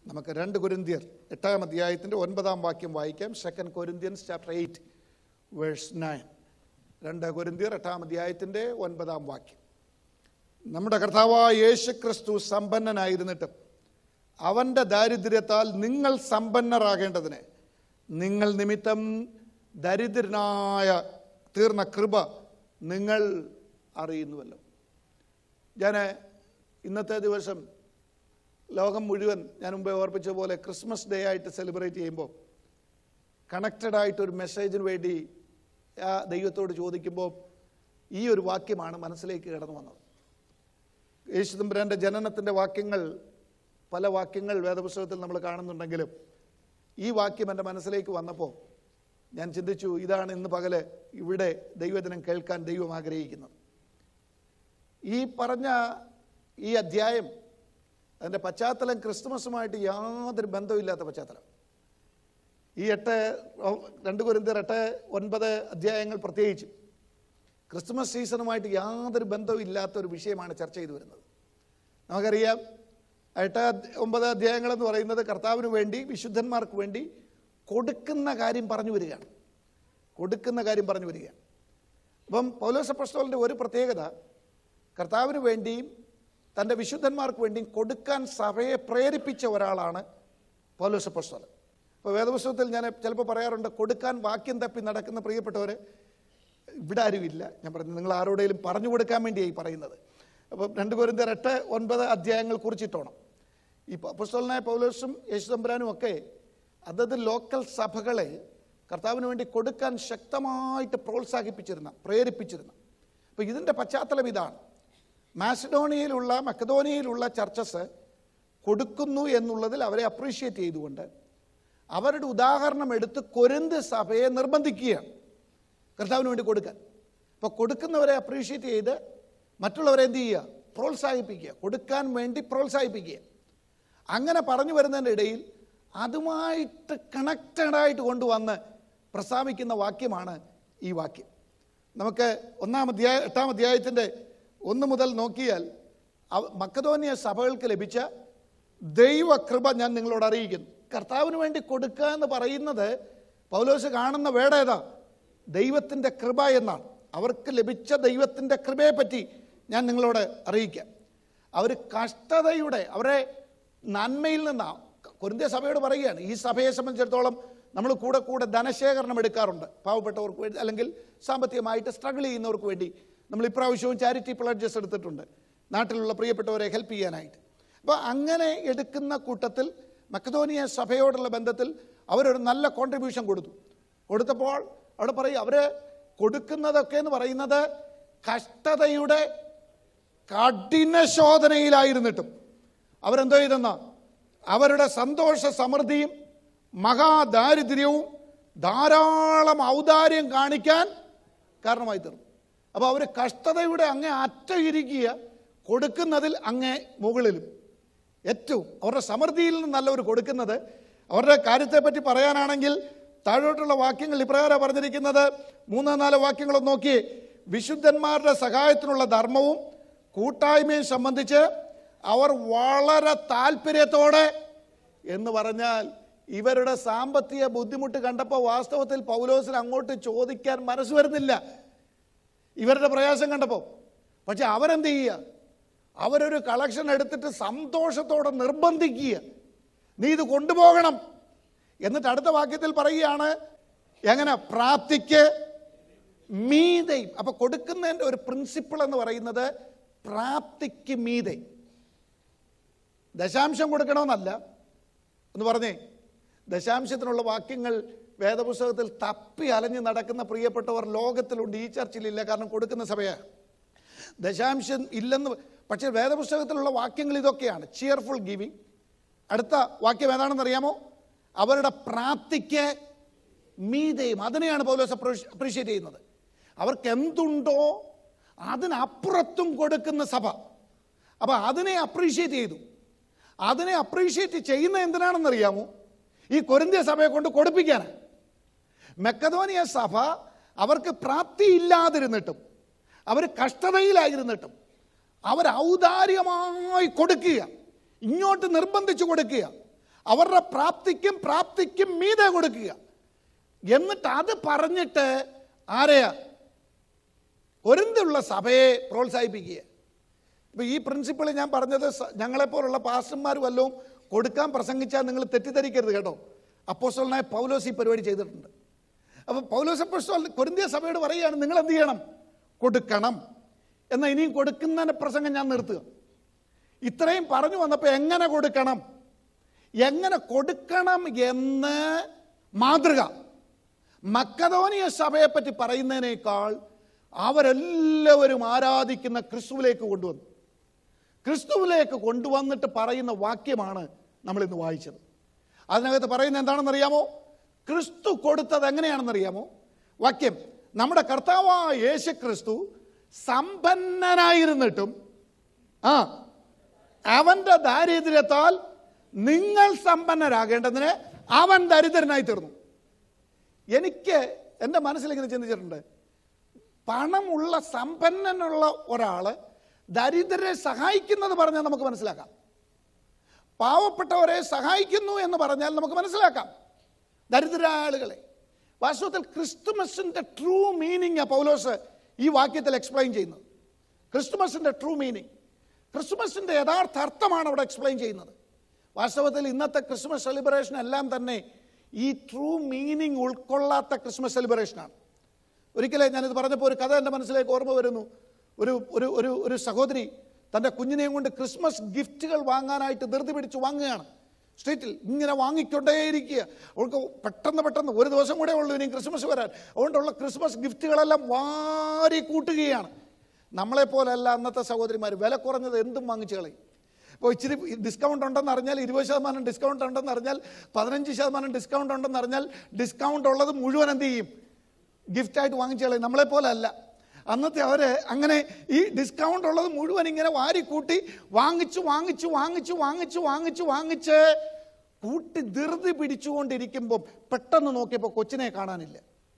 നമുക്ക് രണ്ട് കൊരിന്തിയർ എട്ടാം അധ്യായത്തിൻ്റെ ഒൻപതാം വാക്യം വായിക്കാം second Corinthians chapter eight verse nine രണ്ട് കൊരിന്തിയർ എട്ടാം അധ്യായത്തിൻ്റെ ഒൻപതാം വാക്യം നമ്മുടെ കർത്താവായ യേശു ക്രിസ്തു സമ്പന്നനായിരുന്നിട്ടും അവൻ്റെ ദാരിദ്ര്യത്താൽ നിങ്ങൾ സമ്പന്നരാകേണ്ടതിന് നിങ്ങൾ നിമിത്തം ദരിദ്രനായ തീർന്ന കൃപ നിങ്ങൾ അറിയുന്നുവല്ലോ ഞാൻ ഇന്നത്തെ ദിവസം ലോകം മുഴുവൻ ഞാൻ മുമ്പേ ഓർപ്പിച്ച പോലെ ക്രിസ്മസ് ഡേ ആയിട്ട് സെലിബ്രേറ്റ് ചെയ്യുമ്പോൾ കണക്റ്റഡ് ആയിട്ട് ഒരു മെസ്സേജിന് വേണ്ടി ആ ദൈവത്തോട് ചോദിക്കുമ്പോൾ ഈ ഒരു വാക്യമാണ് മനസ്സിലേക്ക് കടന്നു വന്നത് യേശുദമ്പുരാൻ്റെ ജനനത്തിൻ്റെ വാക്യങ്ങൾ പല വാക്യങ്ങൾ വേദപുസ്തകത്തിൽ നമ്മൾ കാണുന്നുണ്ടെങ്കിലും ഈ വാക്യം എൻ്റെ മനസ്സിലേക്ക് വന്നപ്പോൾ ഞാൻ ചിന്തിച്ചു ഇതാണ് ഇന്ന് പകല് ഇവിടെ ദൈവദിനം കേൾക്കാൻ ദൈവം ആഗ്രഹിക്കുന്നത് ഈ പറഞ്ഞ ഈ അധ്യായം അതിൻ്റെ പശ്ചാത്തലം ക്രിസ്തുമസുമായിട്ട് യാതൊരു ബന്ധമില്ലാത്ത പശ്ചാത്തലം ഈ എട്ട് രണ്ട് കുരിന്തർ എട്ട് ഒൻപത് അധ്യായങ്ങൾ പ്രത്യേകിച്ച് ക്രിസ്മസ് സീസണുമായിട്ട് യാതൊരു ബന്ധവും ഇല്ലാത്ത ഒരു വിഷയമാണ് ചർച്ച ചെയ്തു വരുന്നത് നമുക്കറിയാം എട്ട് അധ്യ- ഒമ്പത് അധ്യായങ്ങൾ എന്ന് പറയുന്നത് കർത്താവിന് വേണ്ടി വിശുദ്ധന്മാർക്ക് വേണ്ടി കൊടുക്കുന്ന കാര്യം പറഞ്ഞു വരികയാണ് കൊടുക്കുന്ന കാര്യം പറഞ്ഞു വരികയാണ് അപ്പം പൗലോസപ്രസ്തോലിൻ്റെ ഒരു പ്രത്യേകത കർത്താവിന് വേണ്ടിയും തൻ്റെ വിശുദ്ധന്മാർക്ക് വേണ്ടിയും കൊടുക്കാൻ സഭയെ പ്രേരിപ്പിച്ച ഒരാളാണ് പൗലോസപ്രസ്തോലൻ ഇപ്പോൾ വേദപുസ്തകത്തിൽ ഞാൻ ചിലപ്പോൾ പറയാറുണ്ട് കൊടുക്കാൻ വാക്യം തപ്പി നടക്കുന്ന പ്രിയപ്പെട്ടവരെ ഇവിടെ ആരുമില്ല ഞാൻ പറഞ്ഞു നിങ്ങൾ ആരോടെങ്കിലും പറഞ്ഞു കൊടുക്കാൻ വേണ്ടിയായി പറയുന്നത് അപ്പം രണ്ട് കോരിന്തർ എട്ട് ഒൻപത് അധ്യായങ്ങൾ കുറിച്ചിട്ടോണം ഈ പുസ്തകനായ പൗലോസും യേശുദമ്പുരാനും ഒക്കെ അതത് ലോക്കൽ സഭകളെ കർത്താവിന് വേണ്ടി കൊടുക്കാൻ ശക്തമായിട്ട് പ്രോത്സാഹിപ്പിച്ചിരുന്ന പ്രേരിപ്പിച്ചിരുന്ന അപ്പോൾ ഇതിൻ്റെ പശ്ചാത്തലം ഇതാണ് മാസിഡോണിയയിലുള്ള മക്കതോണിയയിലുള്ള ചർച്ചസ് കൊടുക്കുന്നു എന്നുള്ളതിൽ അവരെ അപ്രീഷിയേറ്റ് ചെയ്തുകൊണ്ട് അവരുടെ ഉദാഹരണം എടുത്ത് കൊരിന്ത് സഭയെ നിർബന്ധിക്കുകയാണ് കർത്താവിന് വേണ്ടി കൊടുക്കാൻ അപ്പോൾ കൊടുക്കുന്നവരെ അപ്രീഷിയേറ്റ് ചെയ്ത് മറ്റുള്ളവരെ എന്ത് ചെയ്യുക പ്രോത്സാഹിപ്പിക്കുക കൊടുക്കാൻ വേണ്ടി പ്രോത്സാഹിപ്പിക്കുക അങ്ങനെ പറഞ്ഞു വരുന്നതിൻ്റെ ഇടയിൽ അതുമായിട്ട് കണക്റ്റഡായിട്ട് കൊണ്ടുവന്ന് പ്രസ്താവിക്കുന്ന വാക്യമാണ് ഈ വാക്യം നമുക്ക് ഒന്നാം അധ്യായ എട്ടാം അധ്യായത്തിൻ്റെ ഒന്ന് മുതൽ നോക്കിയാൽ അവ- മക്കതോനിയ സഭകൾക്ക് ലഭിച്ച ദൈവകൃപ ഞാൻ നിങ്ങളോട് അറിയിക്കുന്നു കർത്താവിന് വേണ്ടി കൊടുക്കുക എന്ന് പറയുന്നത് പൗലോസ് കാണുന്ന വേട ഏതാ ദൈവത്തിൻ്റെ കൃപ എന്നാണ് അവർക്ക് ലഭിച്ച ദൈവത്തിൻ്റെ കൃപയെ പറ്റി ഞാൻ നിങ്ങളോട് അറിയിക്കാം അവർ കഷ്ടതയുടെ അവരെ നന്മയിൽ നിന്നാണ് കൊരിന്ത്യ സഭയോട് പറയുകയാണ് ഈ സഭയെ സംബന്ധിച്ചിടത്തോളം നമ്മൾ കൂടെ കൂടെ ധനശേഖരണം എടുക്കാറുണ്ട് പാവപ്പെട്ടവർക്ക് വേണ്ടി അല്ലെങ്കിൽ സാമ്പത്തികമായിട്ട് സ്ട്രഗിൾ ചെയ്യുന്നവർക്ക് വേണ്ടി നമ്മൾ ഇപ്രാവശ്യവും ചാരിറ്റി പ്ലഡ്ജസ് എടുത്തിട്ടുണ്ട് നാട്ടിലുള്ള പ്രിയപ്പെട്ടവരെ ഹെൽപ്പ് ചെയ്യാനായിട്ട് അപ്പോൾ അങ്ങനെ എടുക്കുന്ന കൂട്ടത്തിൽ മക്കതോനിയ സഭയോടുള്ള ബന്ധത്തിൽ അവരൊരു നല്ല കോൺട്രിബ്യൂഷൻ കൊടുത്തു കൊടുത്തപ്പോൾ അവിടെ പറയും അവർ കൊടുക്കുന്നതൊക്കെ എന്ന് പറയുന്നത് കഷ്ടതയുടെ കഠിന ശോധനയിലായിരുന്നിട്ടും അവരെന്തോ ചെയ്തെന്ന അവരുടെ സന്തോഷ സമൃദ്ധിയും മഹാദാരിദ്ര്യവും ധാരാളം ഔദാര്യം കാണിക്കാൻ കാരണമായി തീർന്നു അപ്പോൾ അവർ കഷ്ടതയുടെ അങ്ങേ അറ്റയിരിക്കുക കൊടുക്കുന്നതിൽ അങ്ങേ മുകളിലും ഏറ്റവും അവരുടെ സമൃദ്ധിയിൽ നിന്നല്ല അവർ കൊടുക്കുന്നത് അവരുടെ കാര്യത്തെപ്പറ്റി പറയാനാണെങ്കിൽ താഴോട്ടുള്ള വാക്യങ്ങൾ ഇപ്രകാരം പറഞ്ഞിരിക്കുന്നത് മൂന്നോ നാലോ വാക്യങ്ങളൊന്ന് നോക്കി വിശുദ്ധന്മാരുടെ സഹായത്തിനുള്ള ധർമ്മവും കൂട്ടായ്മയും സംബന്ധിച്ച് അവർ വളരെ താല്പര്യത്തോടെ എന്ന് പറഞ്ഞാൽ ഇവരുടെ സാമ്പത്തിക ബുദ്ധിമുട്ട് കണ്ടപ്പോൾ വാസ്തവത്തിൽ പൗലോസിന് അങ്ങോട്ട് ചോദിക്കാൻ മനസ്സ് വരുന്നില്ല ഇവരുടെ പ്രയാസം കണ്ടപ്പോൾ പക്ഷെ അവരെന്ത് ചെയ്യുക അവരൊരു കളക്ഷൻ എടുത്തിട്ട് സന്തോഷത്തോടെ നിർബന്ധിക്കുക നീ ഇത് കൊണ്ടുപോകണം എന്നിട്ട് അടുത്ത വാക്യത്തിൽ പറയുകയാണ് എങ്ങനെ പ്രാപ്തിക്ക് മീതയും അപ്പൊ കൊടുക്കുന്നതിൻ്റെ ഒരു പ്രിൻസിപ്പിൾ എന്ന് പറയുന്നത് പ്രാപ്തിക്ക് മീതെ ദശാംശം കൊടുക്കണമെന്നല്ല എന്ന് പറഞ്ഞേ ദശാംശത്തിനുള്ള വാക്യങ്ങൾ വേദപുസ്തകത്തിൽ തപ്പി അലഞ്ഞ് നടക്കുന്ന പ്രിയപ്പെട്ടവർ ലോകത്തിലുണ്ട് ഈ ചർച്ചിലില്ല കാരണം കൊടുക്കുന്ന സഭയാണ് ദശാംശം ഇല്ലെന്ന് പക്ഷേ വേദപുസ്തകത്തിലുള്ള വാക്യങ്ങൾ ഇതൊക്കെയാണ് ചിയർഫുൾ ഗിവിങ് അടുത്ത വാക്യം ഏതാണെന്ന് അറിയാമോ അവരുടെ പ്രാപ്തിക്ക് മീതയും അതിനെയാണ് പൗലോസ് അപ്രീഷിയേറ്റ് ചെയ്യുന്നത് അവർക്ക് എന്തുണ്ടോ അതിനപ്പുറത്തും കൊടുക്കുന്ന സഭ അപ്പം അതിനെ അപ്രീഷിയേറ്റ് ചെയ്തു അതിനെ അപ്രീഷിയേറ്റ് ചെയ്യുന്ന എന്തിനാണെന്നറിയാമോ ഈ കൊരിന്ത്യ സഭയെ കൊണ്ട് കൊടുപ്പിക്കാനാണ് മെക്കതോനിയ സഭ അവർക്ക് പ്രാപ്തിയില്ലാതിരുന്നിട്ടും അവർ കഷ്ടതയിലായിരുന്നിട്ടും അവർ ഔദാര്യമായി കൊടുക്കുക ഇങ്ങോട്ട് നിർബന്ധിച്ചു കൊടുക്കുക അവരുടെ പ്രാപ്തിക്കും പ്രാപ്തിക്കും മീതെ കൊടുക്കുക എന്നിട്ട് അത് പറഞ്ഞിട്ട് ആരെയാ ഒരുന്തുള്ള സഭയെ പ്രോത്സാഹിപ്പിക്കുക ഇപ്പം ഈ പ്രിൻസിപ്പിൾ ഞാൻ പറഞ്ഞത് സ- ഞങ്ങളെപ്പോലുള്ള പാസ്റ്റർമാർ വല്ലതും കൊടുക്കാൻ പ്രസംഗിച്ചാൽ നിങ്ങൾ തെറ്റിദ്ധരിക്കരുത് കേട്ടോ അപ്പോസ്റ്റലായ പൗലോസ് ഈ പരിപാടി ചെയ്തിട്ടുണ്ട് അപ്പം പൗലോസ് അപ്പോസ്റ്റൽ കൊരിന്തിയ സഭയോട് പറയുകയാണ് നിങ്ങൾ എന്ത് ചെയ്യണം കൊടുക്കണം എന്നാൽ ഇനിയും കൊടുക്കുന്നതിൻ്റെ പ്രസംഗം ഞാൻ നിർത്തുക ഇത്രയും പറഞ്ഞു വന്നപ്പോൾ എങ്ങനെ കൊടുക്കണം എങ്ങനെ കൊടുക്കണം എന്ന് മാതൃക മക്കതോനിയ സഭയെപ്പറ്റി പറയുന്നതിനേക്കാൾ അവരെല്ലാവരും ആരാധിക്കുന്ന ക്രിസ്തുവിലേക്ക് കൊണ്ടുവന്നു ക്രിസ്തുവിലേക്ക് കൊണ്ടുവന്നിട്ട് പറയുന്ന വാക്യമാണ് നമ്മൾ ഇന്ന് വായിച്ചത് അതിനകത്ത് പറയുന്നത് എന്താണെന്നറിയാമോ ക്രിസ്തു കൊടുത്തത് എങ്ങനെയാണെന്നറിയാമോ വാക്യം നമ്മുടെ കർത്താവായ യേശു ക്രിസ്തു സമ്പന്നനായിരുന്നിട്ടും ആ അവന്റെ ദാരിദ്ര്യത്താൽ നിങ്ങൾ സമ്പന്നരാകേണ്ടതിന് അവൻ ദരിദ്രനായി തീർന്നു എനിക്ക് എൻ്റെ മനസ്സിൽ ഇങ്ങനെ ചിന്തിച്ചിട്ടുണ്ട് പണമുള്ള സമ്പന്നനുള്ള ഒരാള് ദരിദ്രരെ സഹായിക്കുന്നത് പറഞ്ഞാൽ നമുക്ക് മനസ്സിലാക്കാം പാവപ്പെട്ടവരെ സഹായിക്കുന്നു എന്ന് പറഞ്ഞാൽ നമുക്ക് മനസ്സിലാക്കാം ദരിദ്രരായ ആളുകളെ വാസ്തവത്തിൽ ക്രിസ്തുമസിന്റെ ട്രൂ മീനിങ് പൗലോസ് ഈ വാക്യത്തിൽ എക്സ്പ്ലെയിൻ ചെയ്യുന്നത് ക്രിസ്തുമസിന്റെ ട്രൂ മീനിങ് ക്രിസ്തുമസിന്റെ യഥാർത്ഥ അർത്ഥമാണ് അവിടെ എക്സ്പ്ലെയിൻ ചെയ്യുന്നത് വാസ്തവത്തിൽ ഇന്നത്തെ ക്രിസ്മസ് സെലിബ്രേഷൻ എല്ലാം തന്നെ ഈ ട്രൂ മീനിങ് ഉൾക്കൊള്ളാത്ത ക്രിസ്മസ് സെലിബ്രേഷനാണ് ഒരിക്കലേ ഞാനിത് പറഞ്ഞപ്പോൾ ഒരു കഥ എൻ്റെ മനസ്സിലേക്ക് ഓർമ്മ വരുന്നു ഒരു ഒരു ഒരു ഒരു സഹോദരി തൻ്റെ കുഞ്ഞിനെയും കൊണ്ട് ക്രിസ്മസ് ഗിഫ്റ്റുകൾ വാങ്ങാനായിട്ട് ധൃതി പിടിച്ച് വാങ്ങുകയാണ് സ്ട്രീറ്റിൽ ഇങ്ങനെ വാങ്ങിക്കൊണ്ടേയിരിക്കുക അവൾക്ക് പെട്ടെന്ന് പെട്ടെന്ന് ഒരു ദിവസം കൂടെ ഉള്ളൂ ഇനി ക്രിസ്മസ് വരാൻ അതുകൊണ്ടുള്ള ക്രിസ്മസ് ഗിഫ്റ്റുകളെല്ലാം വാരി കൂട്ടുകയാണ് നമ്മളെപ്പോലല്ല അന്നത്തെ സഹോദരിമാർ വില കുറഞ്ഞത് എന്തും വാങ്ങിച്ചു കളയും ഇപ്പോൾ ഇച്ചിരി ഡിസ്കൗണ്ട് ഉണ്ടെന്ന് അറിഞ്ഞാൽ ഇരുപത് ശതമാനം ഡിസ്കൗണ്ട് ഉണ്ടെന്ന് അറിഞ്ഞാൽ പതിനഞ്ച് ശതമാനം ഡിസ്കൗണ്ട് ഉണ്ടെന്ന് അറിഞ്ഞാൽ ഡിസ്കൗണ്ട് ഉള്ളത് മുഴുവൻ എന്ത് ചെയ്യും ഗിഫ്റ്റായിട്ട് വാങ്ങിച്ചു കളയും നമ്മളെ പോലെ അല്ല അന്നത്തെ അവര് അങ്ങനെ ഈ ഡിസ്കൗണ്ട് ഉള്ളത് മുഴുവൻ ഇങ്ങനെ വാരിക്കൂട്ടി വാങ്ങിച്ചു വാങ്ങിച്ചു വാങ്ങിച്ചു വാങ്ങിച്ചു വാങ്ങിച്ചു വാങ്ങിച്ച് കൂട്ടി ധൃതി പിടിച്ചുകൊണ്ടിരിക്കുമ്പോൾ പെട്ടെന്ന് നോക്കിയപ്പോൾ കൊച്ചിനെ കാണാനില്ല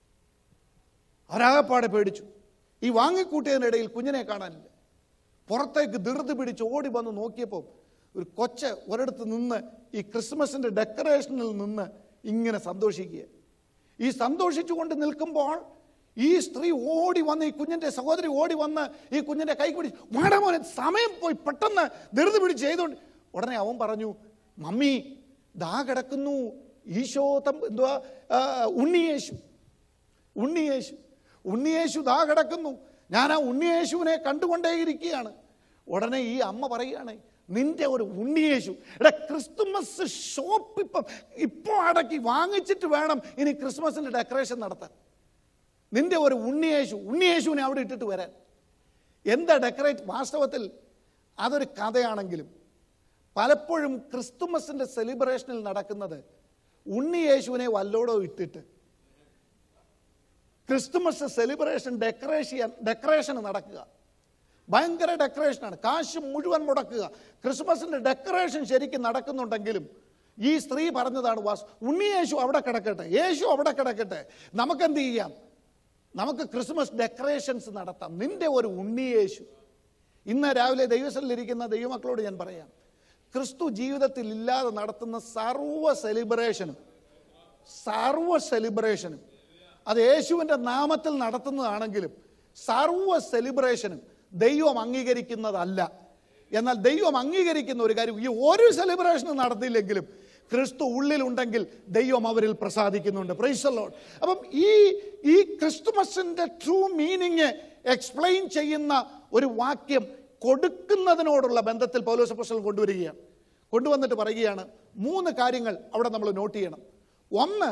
അവരാകപ്പാടെ പേടിച്ചു ഈ വാങ്ങിക്കൂട്ടിയതിനിടയിൽ കുഞ്ഞിനെ കാണാനില്ല പുറത്തേക്ക് ധൃതി പിടിച്ച് ഓടി വന്ന് നോക്കിയപ്പോൾ ഒരു കൊച്ച് ഒരിടത്ത് നിന്ന് ഈ ക്രിസ്മസിന്റെ ഡെക്കറേഷനിൽ നിന്ന് ഇങ്ങനെ സന്തോഷിക്കുക ഈ സന്തോഷിച്ചുകൊണ്ട് നിൽക്കുമ്പോൾ ഈ സ്ത്രീ ഓടി വന്ന് ഈ കുഞ്ഞിന്റെ സഹോദരി ഓടി വന്ന് ഈ കുഞ്ഞിന്റെ കൈ പിടിച്ച് വേണം മോനെ സമയം പോയി പെട്ടെന്ന് ധൃതി പിടിച്ച് ചെയ്തുകൊണ്ട് ഉടനെ അവൻ പറഞ്ഞു മമ്മി ദാ കിടക്കുന്നു ഈശോ തം എന്തുവാ ആ, ഉണ്ണിയേശു ഉണ്ണിയേശു ഉണ്ണിയേശു ദാ കിടക്കുന്നു ഞാൻ ആ ഉണ്ണിയേശുവിനെ കണ്ടുകൊണ്ടേയിരിക്കുകയാണ് ഉടനെ ഈ അമ്മ പറയുകയാണ് നിന്റെ ഒരു ഉണ്ണിയേശു എടാ ക്രിസ്തുമസ് ഷോപ്പ് ഇപ്പം ഇപ്പോൾ അടക്കി വാങ്ങിച്ചിട്ട് വേണം ഇനി ക്രിസ്മസിന്റെ ഡെക്കറേഷൻ നടത്താൻ നിന്റെ ഒരു ഉണ്ണിയേശു ഉണ്ണിയേശുവിനെ അവിടെ ഇട്ടിട്ട് വരാൻ എന്താ ഡെക്കറേറ്റ് വാസ്തവത്തിൽ അതൊരു കഥയാണെങ്കിലും പലപ്പോഴും ക്രിസ്തുമസിന്റെ സെലിബ്രേഷനിൽ നടക്കുന്നത് ഉണ്ണിയേശുവിനെ വല്ലോടോ ഇട്ടിട്ട് ക്രിസ്തുമസ് സെലിബ്രേഷൻ ഡെക്കറേഷൻ ഡെക്കറേഷൻ നടക്കുക ഭയങ്കര ഡെക്കറേഷനാണ് കാശ് മുഴുവൻ മുടക്കുക ക്രിസ്മസിന്റെ ഡെക്കറേഷൻ ശരിക്കും നടക്കുന്നുണ്ടെങ്കിലും ഈ സ്ത്രീ പറഞ്ഞതാണ് വാസ് ഉണ്ണിയേശു അവിടെ കിടക്കട്ടെ യേശു അവിടെ കിടക്കട്ടെ നമുക്കെന്ത് ചെയ്യാം നമുക്ക് ക്രിസ്മസ് ഡെക്കറേഷൻസ് നടത്താം നിന്റെ ഒരു ഉണ്ണിയേശു ഇന്ന് രാവിലെ ദൈവസനിലിരിക്കുന്ന ദൈവമക്കളോട് ഞാൻ പറയാം ക്രിസ്തു ജീവിതത്തിൽ ഇല്ലാതെ നടത്തുന്ന സർവ്വ സെലിബ്രേഷനും സർവ്വ സെലിബ്രേഷനും അത് യേശുവിൻ്റെ നാമത്തിൽ നടത്തുന്നതാണെങ്കിലും സർവ്വ സെലിബ്രേഷനും ദൈവം അംഗീകരിക്കുന്നതല്ല എന്നാൽ ദൈവം അംഗീകരിക്കുന്ന ഒരു കാര്യം ഈ ഒരു സെലിബ്രേഷനും നടത്തിയില്ലെങ്കിലും ക്രിസ്തു ഉള്ളിലുണ്ടെങ്കിൽ ദൈവം അവരിൽ പ്രസാദിക്കുന്നുണ്ട് പ്രൈസലോൺ അപ്പം ഈ ഈ ക്രിസ്തുമസിന്റെ ട്രൂ മീനിങ് എക്സ്പ്ലെയിൻ ചെയ്യുന്ന ഒരു വാക്യം കൊടുക്കുന്നതിനോടുള്ള ബന്ധത്തിൽ പൗലോസ് പുസ്തകം കൊണ്ടുവരികയാണ് കൊണ്ടുവന്നിട്ട് പറയുകയാണ് മൂന്ന് കാര്യങ്ങൾ അവിടെ നമ്മൾ നോട്ട് ചെയ്യണം ഒന്ന്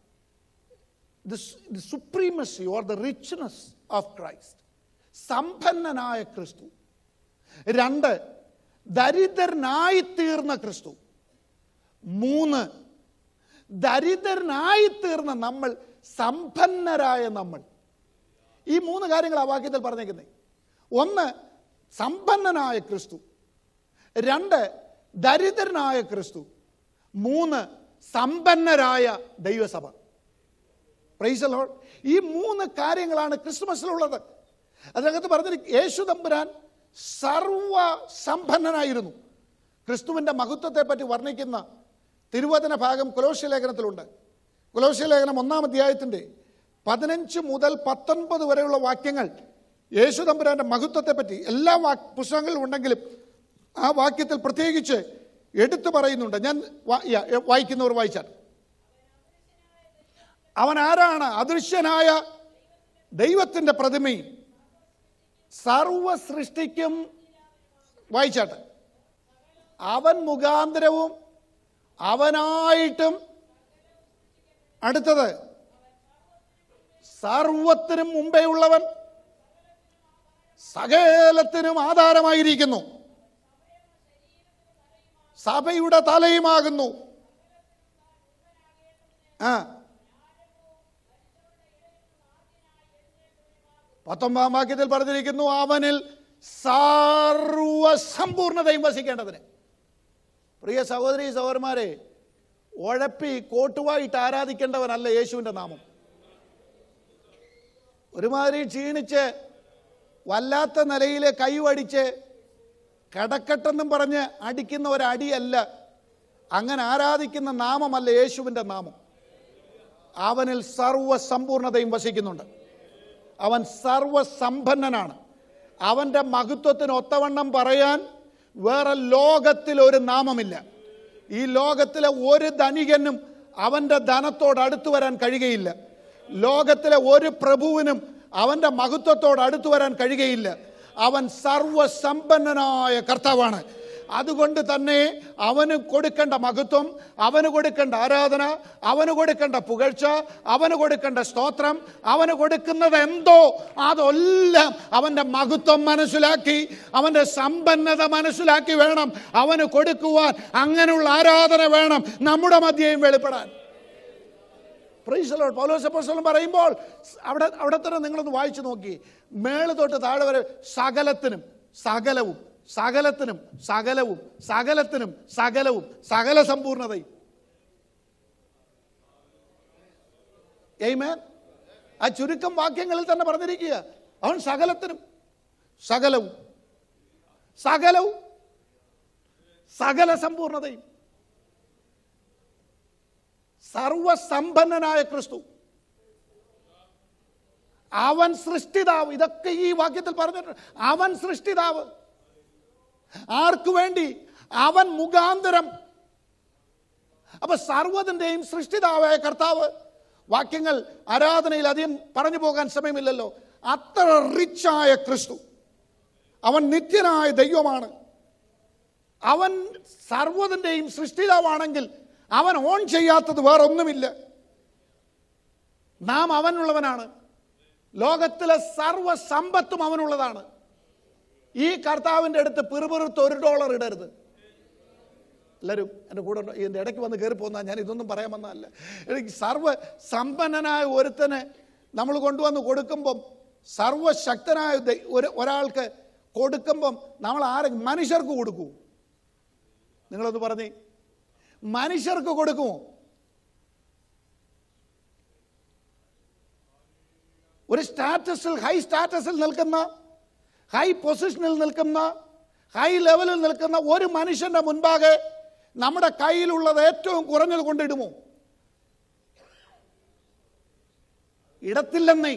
the supremacy or the richness of Christ സമ്പന്നനായ ക്രിസ്തു രണ്ട് ദരിദ്രനായി തീർന്ന ക്രിസ്തു മൂന്ന് ദരിദ്രനായി തീർന്ന നമ്മൾ സമ്പന്നരായ നമ്മൾ ഈ മൂന്ന് കാര്യങ്ങൾ ആ വാക്യത്തിൽ പറഞ്ഞേക്കുന്നത് ഒന്ന് സമ്പന്നനായ ക്രിസ്തു രണ്ട് ദരിദ്രനായ ക്രിസ്തു മൂന്ന് സമ്പന്നരായ ദൈവസഭ പ്രൈസ് ലോഡ് ഈ മൂന്ന് കാര്യങ്ങളാണ് ക്രിസ്മസിലുള്ളത് അതിനകത്ത് പറഞ്ഞിട്ട് യേശു തമ്പുരാൻ സർവ സമ്പന്നനായിരുന്നു ക്രിസ്തുവിൻ്റെ മഹത്വത്തെ പറ്റി വർണ്ണിക്കുന്ന തിരുവചന ഭാഗം കുലോസ്യ ലേഖനത്തിലുണ്ട് കുലോസ്യ ലേഖനം ഒന്നാം അധ്യായത്തിൻ്റെ പതിനഞ്ച് മുതൽ പത്തൊൻപത് വരെയുള്ള വാക്യങ്ങൾ യേശു തമ്പുരാൻ്റെ മഹത്വത്തെപ്പറ്റി എല്ലാ വാ പുസ്തകങ്ങളിലും ഉണ്ടെങ്കിലും ആ വാക്യത്തിൽ പ്രത്യേകിച്ച് എടുത്തു പറയുന്നുണ്ട് ഞാൻ വാ- യാ, വായിക്കുന്നവർ വായിച്ചാൽ അവൻ ആരാണ് അദൃശ്യനായ ദൈവത്തിൻ്റെ പ്രതിമയും സർവ സൃഷ്ടിക്കും വായിച്ചാട്ടെ അവൻ മുഖാന്തരവും അവനായിട്ടും അടുത്തത് സർവത്തിനും മുമ്പേ ഉള്ളവൻ സകലത്തിനും ആധാരമായിരിക്കുന്നു സഭയുടെ തലയുമാകുന്നു ആ പത്തൊമ്പതാം വാക്യത്തിൽ പറഞ്ഞിരിക്കുന്നു അവനിൽ സർവസമ്പൂർണതയും വസിക്കേണ്ടതിന് പ്രിയ സഹോദരി സഹോദരന്മാരെ ഉഴപ്പി കോട്ടുവായിട്ട് ആരാധിക്കേണ്ടവനല്ല യേശുവിൻ്റെ നാമം ഒരുമാതിരി ക്ഷീണിച്ച് വല്ലാത്ത നിലയിൽ കൈവടിച്ച് കിടക്കട്ടെന്നും പറഞ്ഞ് അടിക്കുന്ന ഒരടിയല്ല അങ്ങനെ ആരാധിക്കുന്ന നാമമല്ല യേശുവിൻ്റെ നാമം അവനിൽ സർവസമ്പൂർണതയും വസിക്കുന്നുണ്ട് അവൻ സർവസമ്പന്നനാണ് അവൻ്റെ മഹത്വത്തിന് ഒത്തവണ്ണം പറയാൻ വേറെ ലോകത്തിൽ ഒരു നാമമില്ല ഈ ലോകത്തിലെ ഒരു ധനികനും അവൻ്റെ ധനത്തോട് അടുത്തു വരാൻ കഴിയുകയില്ല ലോകത്തിലെ ഒരു പ്രഭുവിനും അവൻ്റെ മഹത്വത്തോട് അടുത്തു വരാൻ കഴിയുകയില്ല അവൻ സർവസമ്പന്നനായ കർത്താവാണ് അതുകൊണ്ട് തന്നെ അവന് കൊടുക്കേണ്ട മഹത്വം അവന് കൊടുക്കേണ്ട ആരാധന അവന് കൊടുക്കേണ്ട പുകഴ്ച അവന് കൊടുക്കേണ്ട സ്തോത്രം അവന് കൊടുക്കുന്നത് എന്തോ അതെല്ലാം അവൻ്റെ മഹത്വം മനസ്സിലാക്കി അവൻ്റെ സമ്പന്നത മനസ്സിലാക്കി വേണം അവന് കൊടുക്കുവാൻ അങ്ങനെയുള്ള ആരാധന വേണം നമ്മുടെ മധ്യയും വെളിപ്പെടാൻ പ്രൈസലോ പൗലോസപ്പോസ്തലൻ പറയുമ്പോൾ അവിടെ അവിടെ തന്നെ നിങ്ങളൊന്ന് വായിച്ചു നോക്കി മേള് തൊട്ട് താഴെ വരെ സകലത്തിനും സകലവും സകലത്തിനും സകലവും സകലത്തിനും സകലവും സകല സമ്പൂർണതയും ഏയ്മേൻ ആ ചുരുക്കം വാക്യങ്ങളിൽ തന്നെ പറഞ്ഞിരിക്കുക അവൻ സകലത്തിനും സകലവും സകലവും സകല സമ്പൂർണതയും സർവസമ്പന്നനായ ക്രിസ്തു അവൻ സൃഷ്ടിതാവ് ഇതൊക്കെ ഈ വാക്യത്തിൽ പറഞ്ഞിട്ടുണ്ട് അവൻ സൃഷ്ടിതാവ് ആർക്കു വേണ്ടി അവൻ മുഖാന്തരം അപ്പൊ സർവ്വതിൻ്റെയും സൃഷ്ടിതാവായ കർത്താവ് വാക്യങ്ങൾ ആരാധനയിൽ അധികം പറഞ്ഞു പോകാൻ സമയമില്ലല്ലോ അത്ര റിച്ചായ ക്രിസ്തു അവൻ നിത്യനായ ദൈവമാണ് അവൻ സർവ്വതിൻ്റെയും സൃഷ്ടിതാവാണെങ്കിൽ അവൻ ഓൺ ചെയ്യാത്തത് വേറൊന്നുമില്ല നാം അവനുള്ളവനാണ് ലോകത്തിലെ സർവ്വ സമ്പത്തും അവനുള്ളതാണ് ഈ കർത്താവിൻ്റെ അടുത്ത് പിറുപിറുത്ത് ഒരു ഡോളർ ഇടരുത് എല്ലാവരും എൻ്റെ കൂടെ ഉണ്ട്. ഇതിൻ്റെ ഇടയ്ക്ക് വന്ന് കയറി പോകുന്ന ഞാൻ ഇതൊന്നും പറയാൻ വന്നതല്ല എനിക്ക് സർവ്വ സമ്പന്നനായ ഒരുത്തനെ നമ്മൾ കൊണ്ടുവന്ന് കൊടുക്കുമ്പം സർവശക്തനായ ദൈ- ഒരു ഒരാൾക്ക് കൊടുക്കുമ്പം നമ്മൾ ആരെ മനുഷ്യർക്ക് കൊടുക്കൂ നിങ്ങളൊന്ന് പറഞ്ഞേ മനുഷ്യർക്ക് കൊടുക്കുമോ ഒരു സ്റ്റാറ്റസിൽ ഹൈ സ്റ്റാറ്റസിൽ നിൽക്കുന്ന ഹൈ പൊസിഷനിൽ നിൽക്കുന്ന ഹൈ ലെവലിൽ നിൽക്കുന്ന ഒരു മനുഷ്യന്റെ മുൻപാകെ നമ്മുടെ കയ്യിലുള്ളത് ഏറ്റവും കുറഞ്ഞത് കൊണ്ടിടുമോ ഇടത്തില്ലെന്നേ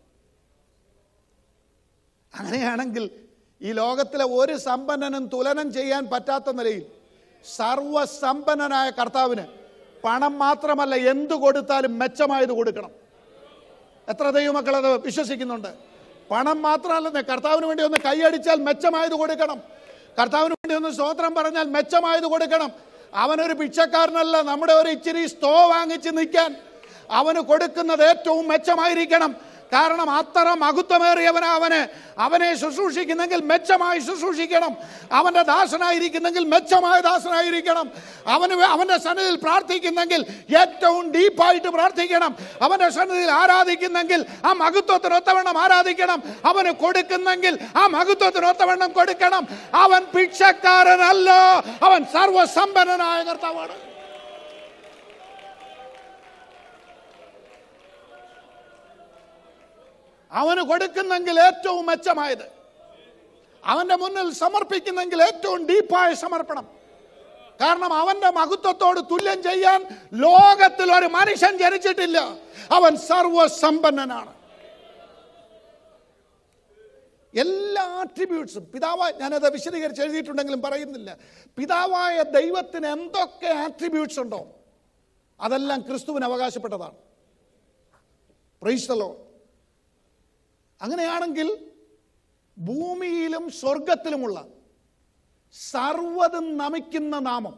അങ്ങനെയാണെങ്കിൽ ഈ ലോകത്തിലെ ഒരു സമ്പന്നനും തുലനം ചെയ്യാൻ പറ്റാത്ത നിലയിൽ സർവസമ്പന്നനായ കർത്താവിന് പണം മാത്രമല്ല എന്തു കൊടുത്താലും മെച്ചമായത് കൊടുക്കണം എത്ര ദൈവമക്കൾ അത് വിശ്വസിക്കുന്നുണ്ട് പണം മാത്രമല്ലെന്ന് കർത്താവിന് വേണ്ടി ഒന്ന് കൈയടിച്ചാൽ മെച്ചമായത് കൊടുക്കണം കർത്താവിന് വേണ്ടി ഒന്ന് സ്തോത്രം പറഞ്ഞാൽ മെച്ചമായത് കൊടുക്കണം അവനൊരു പിച്ചക്കാരനല്ല നമ്മുടെ ഒരു ഇച്ചിരി സ്തോ വാങ്ങിച്ച് നിൽക്കാൻ അവന് കൊടുക്കുന്നത് ഏറ്റവും മെച്ചമായിരിക്കണം കാരണം അത്ര മഹത്വമേറിയവനാ അവന് അവനെ ശുശ്രൂഷിക്കുന്നെങ്കിൽ മെച്ചമായി ശുശ്രൂഷിക്കണം അവൻ്റെ ദാസനായിരിക്കുന്നെങ്കിൽ മെച്ചമായ ദാസനായിരിക്കണം അവന് വേ- അവൻ്റെ സന്നിധിയിൽ പ്രാർത്ഥിക്കുന്നെങ്കിൽ ഏറ്റവും ഡീപ്പായിട്ട് പ്രാർത്ഥിക്കണം അവൻ്റെ സന്നിധിയിൽ ആരാധിക്കുന്നെങ്കിൽ ആ മഹത്വത്തിനൊത്തവണ്ണം ആരാധിക്കണം അവന് കൊടുക്കുന്നെങ്കിൽ ആ മഹത്വത്തിനൊത്തവണ്ണം കൊടുക്കണം അവൻ ഭിക്ഷക്കാരനല്ല അവൻ സർവസമ്പന്നനായ കർത്താവാണ് അവന് കൊടുക്കുന്നെങ്കിൽ ഏറ്റവും മെച്ചമായത് അവന്റെ മുന്നിൽ സമർപ്പിക്കുന്നെങ്കിൽ ഏറ്റവും ഡീപ്പായ സമർപ്പണം കാരണം അവന്റെ മഹത്വത്തോട് തുല്യം ചെയ്യാൻ ലോകത്തിൽ ഒരു മനുഷ്യൻ ജനിച്ചിട്ടില്ല അവൻ സർവസമ്പന്നനാണ് എല്ലാ ആട്രിബ്യൂട്ട്സും പിതാവായ ഞാനത് വിശദീകരിച്ച് എഴുതിയിട്ടുണ്ടെങ്കിലും പറയുന്നില്ല പിതാവായ ദൈവത്തിന് എന്തൊക്കെ ആട്രിബ്യൂട്ട്സ് ഉണ്ടോ അതെല്ലാം ക്രിസ്തുവിന് അവകാശപ്പെട്ടതാണ് പ്രൈസ്തലോ അങ്ങനെയാണെങ്കിൽ ഭൂമിയിലും സ്വർഗത്തിലുമുള്ള സർവതും നമിക്കുന്ന നാമം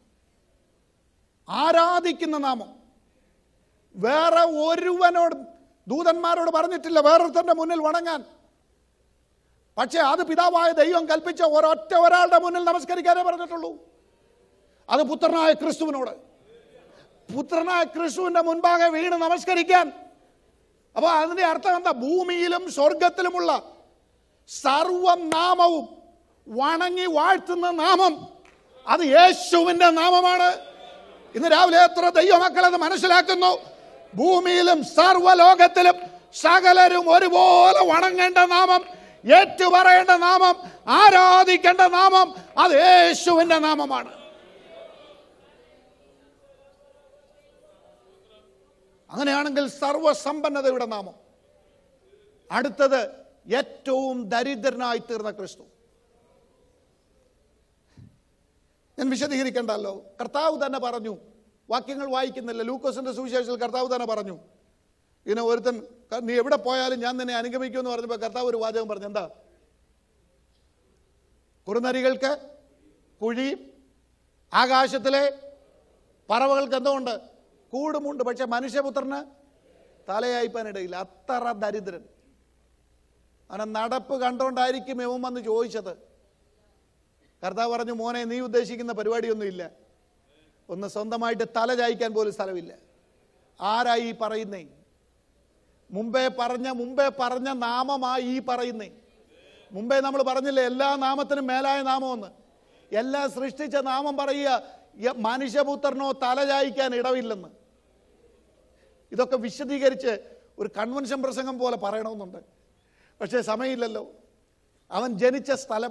ആരാധിക്കുന്ന നാമം വേറെ ഒരുവനോട് ദൂതന്മാരോട് പറഞ്ഞിട്ടില്ല വേറൊരുത്തന്റെ മുന്നിൽ വണങ്ങാൻ പക്ഷേ അത് പിതാവായ ദൈവം കൽപ്പിച്ച ഒരൊറ്റ ഒരാളുടെ മുന്നിൽ നമസ്കരിക്കാനേ പറഞ്ഞിട്ടുള്ളൂ അത് പുത്രനായ ക്രിസ്തുവിനോട് പുത്രനായ ക്രിസ്തുവിന്റെ മുൻപാകെ വീണ് നമസ്കരിക്കാൻ അപ്പൊ അതിന്റെ അർത്ഥം എന്താ ഭൂമിയിലും സ്വർഗത്തിലുമുള്ള സർവനാമവും വണങ്ങി വാഴ്ത്തുന്ന നാമം അത് യേശുവിന്റെ നാമമാണ് ഇന്ന് രാവിലെ എത്ര ദൈവമക്കൾ അത് മനസ്സിലാക്കുന്നു ഭൂമിയിലും സർവലോകത്തിലും സകലരും ഒരുപോലെ വണങ്ങേണ്ട നാമം ഏറ്റുപറയേണ്ട നാമം ആരാധിക്കേണ്ട നാമം അത് യേശുവിന്റെ നാമമാണ് അങ്ങനെയാണെങ്കിൽ സർവസമ്പന്നതയുടെ നാമം അടുത്തത് ഏറ്റവും ദരിദ്രനായി തീർന്ന ക്രിസ്തു ഞാൻ വിശദീകരിക്കണ്ടല്ലോ കർത്താവ് തന്നെ പറഞ്ഞു വാക്യങ്ങൾ വായിക്കുന്നില്ല ലൂക്കോസിന്റെ സുവിശേഷത്തിൽ കർത്താവ് തന്നെ പറഞ്ഞു ഇങ്ങനെ ഒരുത്തൻ "ക- നീ എവിടെ പോയാലും ഞാൻ നിന്നെ അനുഗമിക്കുമെന്ന് പറഞ്ഞപ്പോൾ കർത്താവ് ഒരു വാചകം പറഞ്ഞു എന്താ കുറുനരികൾക്ക് കുഴിയും ആകാശത്തിലെ പറവകൾക്ക് എന്തോ ഉണ്ട് കൂടുമുണ്ട് പക്ഷെ മനുഷ്യപുത്രന് തലയായിപ്പാനിടയില്ല അത്ര ദരിദ്രൻ അവനെ നടപ്പ് കണ്ടോണ്ടായിരിക്കും ഇവൻ വന്ന് ചോദിച്ചത് കർത്താവ് പറഞ്ഞു മോനെ നീ ഉദ്ദേശിക്കുന്ന പരിപാടിയൊന്നുമില്ല ഒന്ന് സ്വന്തമായിട്ട് തല ചായ്ക്കാൻ പോലും സ്ഥലമില്ല ആരായി ഈ പറയുന്നേ മുമ്പേ പറഞ്ഞ മുമ്പേ പറഞ്ഞ നാമമായി ഈ പറയുന്നേ മുമ്പേ നമ്മൾ പറഞ്ഞില്ലേ എല്ലാ നാമത്തിനും മേലായ നാമമെന്ന് എല്ലാം സൃഷ്ടിച്ച നാമം പറയുക യ- മനുഷ്യപുത്രനോ തല ചായ്ക്കാൻ ഇടവില്ലെന്ന് ഇതൊക്കെ വിശദീകരിച്ച് ഒരു കൺവെൻഷൻ പ്രസംഗം പോലെ പറയണമെന്നുണ്ട് പക്ഷേ സമയമില്ലല്ലോ അവൻ ജനിച്ച സ്ഥലം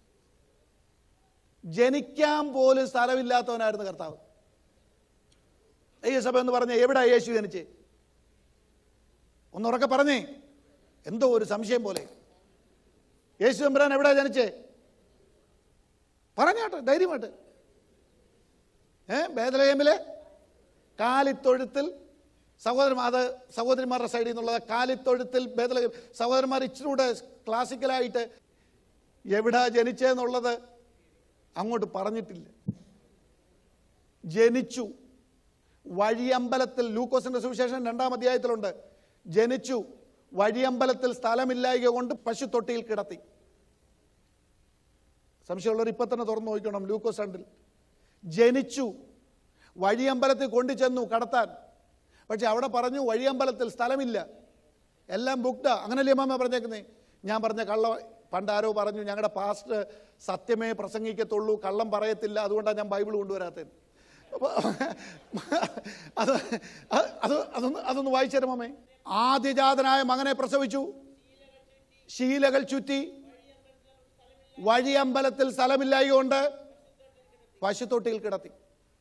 ജനിക്കാൻ പോലും സ്ഥലമില്ലാത്തവനായിരുന്നു കർത്താവ് ഈ സഭ എന്ന് പറഞ്ഞ എവിടെ യേശു ജനിച്ച് ഒന്നുറക്കെ പറഞ്ഞേ എന്തോ ഒരു സംശയം പോലെ യേശു എമ്പുരാൻ എവിടെ ജനിച്ചേ പറഞ്ഞാട്ടെ ധൈര്യമായിട്ട് ഏ ബേദലഹേമിലെ കാലിത്തൊഴുത്തിൽ സഹോദരൻ അത് സഹോദരിമാരുടെ സൈഡിൽ നിന്നുള്ളത് കാലിത്തൊഴുത്തിൽ ബേദലഹേം സഹോദരന്മാർ ഇച്ചിരി കൂടെ ക്ലാസിക്കലായിട്ട് എവിടാ ജനിച്ചതെന്നുള്ളത് അങ്ങോട്ട് പറഞ്ഞിട്ടില്ല ജനിച്ചു വഴിയമ്പലത്തിൽ ലൂക്കോസിന്റെ സുവിശേഷം രണ്ടാം അധ്യായത്തിലുണ്ട് ജനിച്ചു വഴിയമ്പലത്തിൽ സ്ഥലമില്ലായക കൊണ്ട് പശു തൊട്ടിയിൽ കിടത്തി സംശയമുള്ളവർ ഇപ്പൊ തന്നെ തുറന്നു നോക്കണം ലൂക്കോസ് രണ്ടിൽ ജനിച്ചു വഴിയമ്പലത്തിൽ കൊണ്ടു ചെന്നു കടത്താൻ പക്ഷെ അവിടെ പറഞ്ഞു വഴിയമ്പലത്തിൽ സ്ഥലമില്ല എല്ലാം ബുക്ക്ഡാ അങ്ങനല്ലേ അമ്മ പറഞ്ഞേക്കുന്നേ ഞാൻ പറഞ്ഞ കള്ള പണ്ട് ആരോ പറഞ്ഞു ഞങ്ങളുടെ പാസ്റ്റ് സത്യമേ പ്രസംഗിക്കത്തുള്ളൂ കള്ളം പറയത്തില്ല അതുകൊണ്ടാണ് ഞാൻ ബൈബിൾ കൊണ്ടുവരാത്തത് അപ്പൊ അത് അത് അത് അതൊന്ന് അതൊന്ന് വായിച്ചു തരാമേ ആദ്യജാതനായ മകനെ പ്രസവിച്ചു ശീലകൾ ചുറ്റി വഴിയമ്പലത്തിൽ സ്ഥലമില്ലായകൊണ്ട് പശുത്തൊട്ടിയിൽ കിടത്തി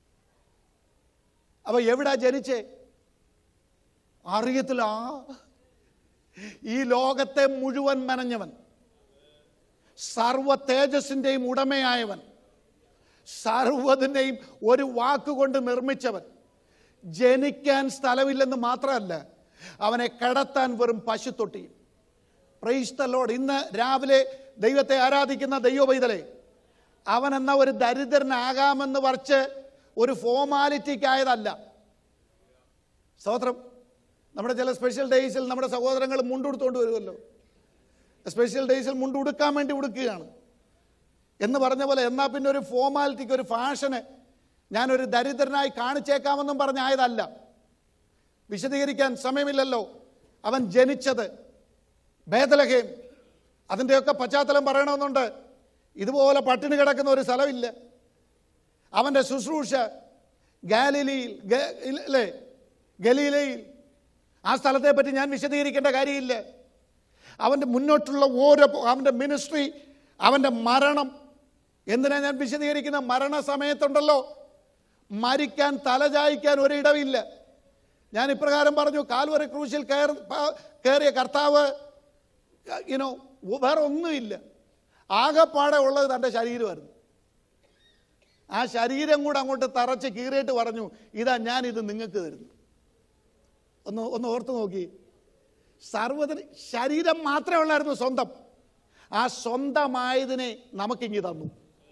അപ്പൊ എവിടാ ജനിച്ചേ അറിയത്തില്ല ആ ഈ ലോകത്തെ മുഴുവൻ മെനഞ്ഞവൻ സർവ തേജസ്സിന്റെയും ഉടമയായവൻ സർവ്വതിനെയും ഒരു വാക്കുകൊണ്ട് നിർമ്മിച്ചവൻ ജനിക്കാൻ സ്ഥലമില്ലെന്ന് മാത്രമല്ല അവനെ കടത്താൻ വെറും പശുത്തൊട്ടിയും പ്രൈസ് ദ ലോഡ് ഇന്ന് രാവിലെ ദൈവത്തെ ആരാധിക്കുന്ന ദൈവപൈതലെ അവൻ എന്ന ഒരു ദരിദ്രനാകാമെന്ന് വരച്ച് ഒരു ഫോമാലിറ്റിക്കായതല്ല സ്തോത്രം നമ്മുടെ ചില സ്പെഷ്യൽ ഡേയ്സിൽ നമ്മുടെ സഹോദരങ്ങൾ മുണ്ടുടുത്തോണ്ട് വരുമല്ലോ സ്പെഷ്യൽ ഡേയ്സിൽ മുണ്ടുടുക്കാൻ വേണ്ടി ഉടുക്കുകയാണ് എന്ന് പറഞ്ഞ പോലെ എന്നാ പിന്നെ ഒരു ഫോമാലിറ്റിക്ക് ഒരു ഫാഷന് ഞാനൊരു ദരിദ്രനായി കാണിച്ചേക്കാമെന്നും പറഞ്ഞായതല്ല വിശദീകരിക്കാൻ സമയമില്ലല്ലോ അവൻ ജനിച്ചത് ബേദലഹേം അതിൻ്റെയൊക്കെ പശ്ചാത്തലം പറയണമെന്നുണ്ട് ഇതുപോലെ പട്ടിണി കിടക്കുന്ന ഒരു സ്ഥലമില്ല അവൻ്റെ ശുശ്രൂഷ ഗാലിലിയിൽ ഗ- ഇല്ല- അല്ലേ ഗലീലയിൽ ആ സ്ഥലത്തെ പറ്റി ഞാൻ വിശദീകരിക്കേണ്ട കാര്യമില്ല അവൻ്റെ മുന്നോട്ടുള്ള ഓരോ അവൻ്റെ മിനിസ്ട്രി അവൻ്റെ മരണം എന്തിനാ ഞാൻ വിശദീകരിക്കുന്ന മരണസമയത്തുണ്ടല്ലോ മരിക്കാൻ തലചായ്ക്കാൻ ഒരിടമില്ല ഞാൻ ഇപ്രകാരം പറഞ്ഞു കാൽവറി ക്രൂശിൽ കയർ പ- കയറിയ കർത്താവ് ഇനോ വേറെ ഒന്നുമില്ല ആകെപ്പാടെ ഉള്ളത് തൻ്റെ ശരീരമായിരുന്നു ആ ശരീരം കൂടെ അങ്ങോട്ട് തറച്ച് കീറിയിട്ട് പറഞ്ഞു ഇതാ ഞാനിത് നിങ്ങൾക്ക് തരുന്നു ഒന്ന് ഒന്ന് ഓർത്ത് നോക്കി സർവ്വതിന് ശരീരം മാത്രമേ ഉള്ളായിരുന്നു സ്വന്തം ആ സ്വന്തമായതിനെ നമുക്കിങ്ങി തന്നു